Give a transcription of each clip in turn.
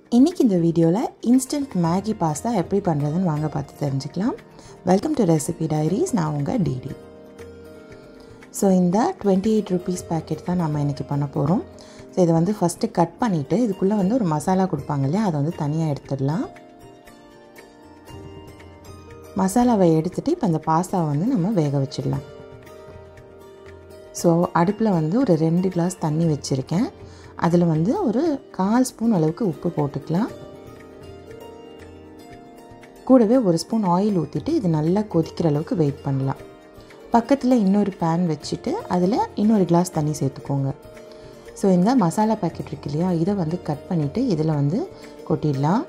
இன்றைக்கி இந்த வீடியோவில் இன்ஸ்டன்ட் மேகி பாஸ்தா எப்படி பண்ணுறதுன்னு வாங்க பார்த்து தெரிஞ்சுக்கலாம் வெல்கம் டு ரெசிபி டைரிஸ் நான் உங்கள் டிடி ஸோ இந்த டுவெண்ட்டி எயிட் ருபீஸ் பேக்கெட் தான் நம்ம இன்றைக்கி பண்ண போகிறோம் ஸோ இதை வந்து ஃபஸ்ட்டு கட் பண்ணிவிட்டு இதுக்குள்ளே வந்து ஒரு மசாலா கொடுப்பாங்க இல்லையா அதை வந்து தனியாக எடுத்துடலாம் மசாலாவை எடுத்துகிட்டு இப்போ இந்த பாஸ்தாவை வந்து நம்ம வேக வச்சிடலாம் ஸோ அடுப்பில் வந்து ஒரு ரெண்டு கிளாஸ் தண்ணி வச்சுருக்கேன் அதில் வந்து ஒரு கால் ஸ்பூன் அளவுக்கு உப்பு போட்டுக்கலாம் கூடவே ஒரு ஸ்பூன் ஆயில் ஊற்றிட்டு இது நல்லா கொதிக்கிற அளவுக்கு வெயிட் பண்ணலாம் பக்கத்தில் இன்னொரு பேன் வச்சுட்டு அதில் இன்னொரு கிளாஸ் தண்ணி சேர்த்துக்கோங்க ஸோ இந்த மசாலா பேக்கெட் இருக்கு இல்லையா இதை வந்து கட் பண்ணிவிட்டு இதில் வந்து கொட்டிடலாம்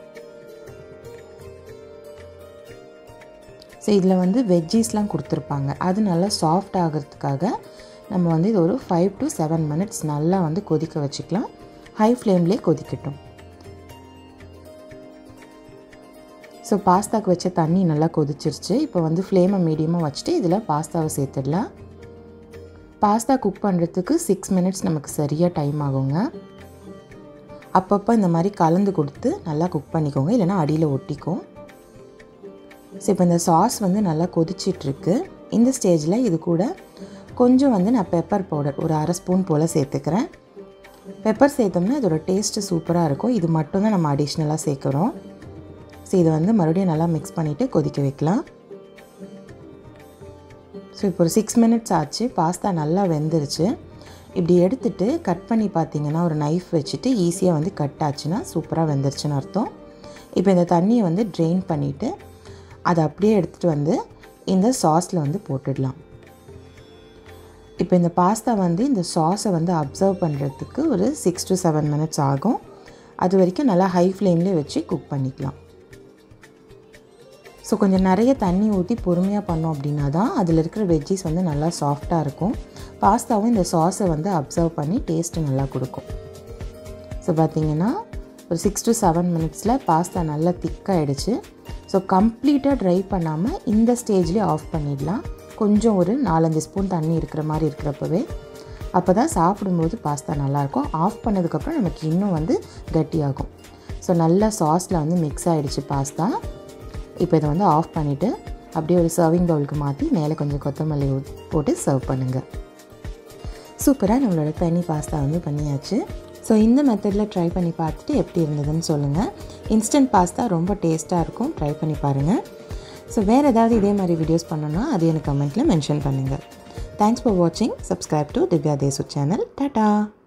ஸோ இதில் வந்து வெஜ்ஜீஸ்லாம் கொடுத்துருப்பாங்க அது நல்லா சாஃப்ட் ஆகிறதுக்காக நம்ம வந்து இது ஒரு ஃபைவ் டு செவன் மினிட்ஸ் நல்லா வந்து கொதிக்க வச்சுக்கலாம் ஹை ஃப்ளேம்லேயே கொதிக்கட்டும் ஸோ பாஸ்தாக்கு வச்ச தண்ணி நல்லா கொதிச்சிருச்சு இப்போ வந்து ஃப்ளேமை மீடியமாக வச்சுட்டு இதில் பாஸ்தாவை சேர்த்துடலாம் பாஸ்தா குக் பண்ணுறதுக்கு சிக்ஸ் மினிட்ஸ் நமக்கு சரியாக டைம் ஆகுங்க அப்பப்போ இந்த மாதிரி கலந்து கொடுத்து நல்லா குக் பண்ணிக்கோங்க இல்லைனா அடியில் ஒட்டிக்கும் ஸோ இப்போ இந்த சாஸ் வந்து நல்லா கொதிச்சிட்ருக்கு இந்த ஸ்டேஜில் இது கூட கொஞ்சம் வந்து நான் பெப்பர் பவுடர் ஒரு அரை ஸ்பூன் போல் சேர்த்துக்கிறேன் பெப்பர் சேர்த்தோம்னா இதோட டேஸ்ட்டு சூப்பராக இருக்கும் இது மட்டும் தான் நம்ம அடிஷ்னலாக சேர்க்குறோம் ஸோ இதை வந்து மறுபடியும் நல்லா மிக்ஸ் பண்ணிவிட்டு கொதிக்க வைக்கலாம் ஸோ இப்போ ஒரு சிக்ஸ் மினிட்ஸ் ஆச்சு பாஸ்தா நல்லா வெந்துருச்சு இப்படி எடுத்துகிட்டு கட் பண்ணி பார்த்தீங்கன்னா ஒரு நைஃப் வச்சுட்டு ஈஸியாக வந்து கட் ஆச்சுன்னா சூப்பராக வெந்துருச்சுன்னு அர்த்தம் இப்போ இந்த தண்ணியை வந்து ட்ரெயின் பண்ணிவிட்டு அதை அப்படியே எடுத்துகிட்டு வந்து இந்த சாஸில் வந்து போட்டுடலாம் இப்போ இந்த பாஸ்தா வந்து இந்த சாஸை வந்து அப்சர்வ் பண்ணுறதுக்கு ஒரு சிக்ஸ் டு செவன் மினிட்ஸ் ஆகும் அது வரைக்கும் நல்லா ஹை ஃப்ளேம்லேயே வச்சு குக் பண்ணிக்கலாம் ஸோ கொஞ்சம் நிறைய தண்ணி ஊற்றி பொறுமையாக பண்ணோம் அப்படின்னா தான் அதில் இருக்கிற வெஜ்ஜீஸ் வந்து நல்லா சாஃப்டாக இருக்கும் பாஸ்தாவும் இந்த சாஸை வந்து அப்சர்வ் பண்ணி டேஸ்ட்டு நல்லா கொடுக்கும் ஸோ பார்த்திங்கன்னா ஒரு சிக்ஸ் டு செவன் மினிட்ஸில் பாஸ்தா நல்லா திக்காகிடுச்சு ஸோ கம்ப்ளீட்டாக ட்ரை பண்ணாமல் இந்த ஸ்டேஜ்லேயே ஆஃப் பண்ணிடலாம் கொஞ்சம் ஒரு நாலஞ்சு ஸ்பூன் தண்ணி இருக்கிற மாதிரி இருக்கிறப்பவே அப்போ தான் சாப்பிடும்போது பாஸ்தா நல்லாயிருக்கும் ஆஃப் பண்ணதுக்கப்புறம் நமக்கு இன்னும் வந்து கட்டியாகும் ஸோ நல்லா சாஸில் வந்து மிக்ஸ் ஆகிடுச்சு பாஸ்தா இப்போ இதை வந்து ஆஃப் பண்ணிவிட்டு அப்படியே ஒரு சர்விங் பவுலுக்கு மாற்றி மேலே கொஞ்சம் கொத்தமல்லி போட்டு சர்வ் பண்ணுங்கள் சூப்பராக நம்மளோட பெனி பாஸ்தா வந்து பண்ணியாச்சு ஸோ இந்த மெத்தடில் ட்ரை பண்ணி பார்த்துட்டு எப்படி இருந்ததுன்னு சொல்லுங்கள் இன்ஸ்டன்ட் பாஸ்தா ரொம்ப டேஸ்ட்டாக இருக்கும் ட்ரை பண்ணி பாருங்கள் ஸோ வேறு ஏதாவது இதே மாதிரி வீடியோஸ் பண்ணணும்னா அது எனக்கு கமெண்ட்டில் மென்ஷன் பண்ணுங்கள் தேங்க்ஸ் ஃபார் வாட்சிங் subscribe to Divya Desu channel tata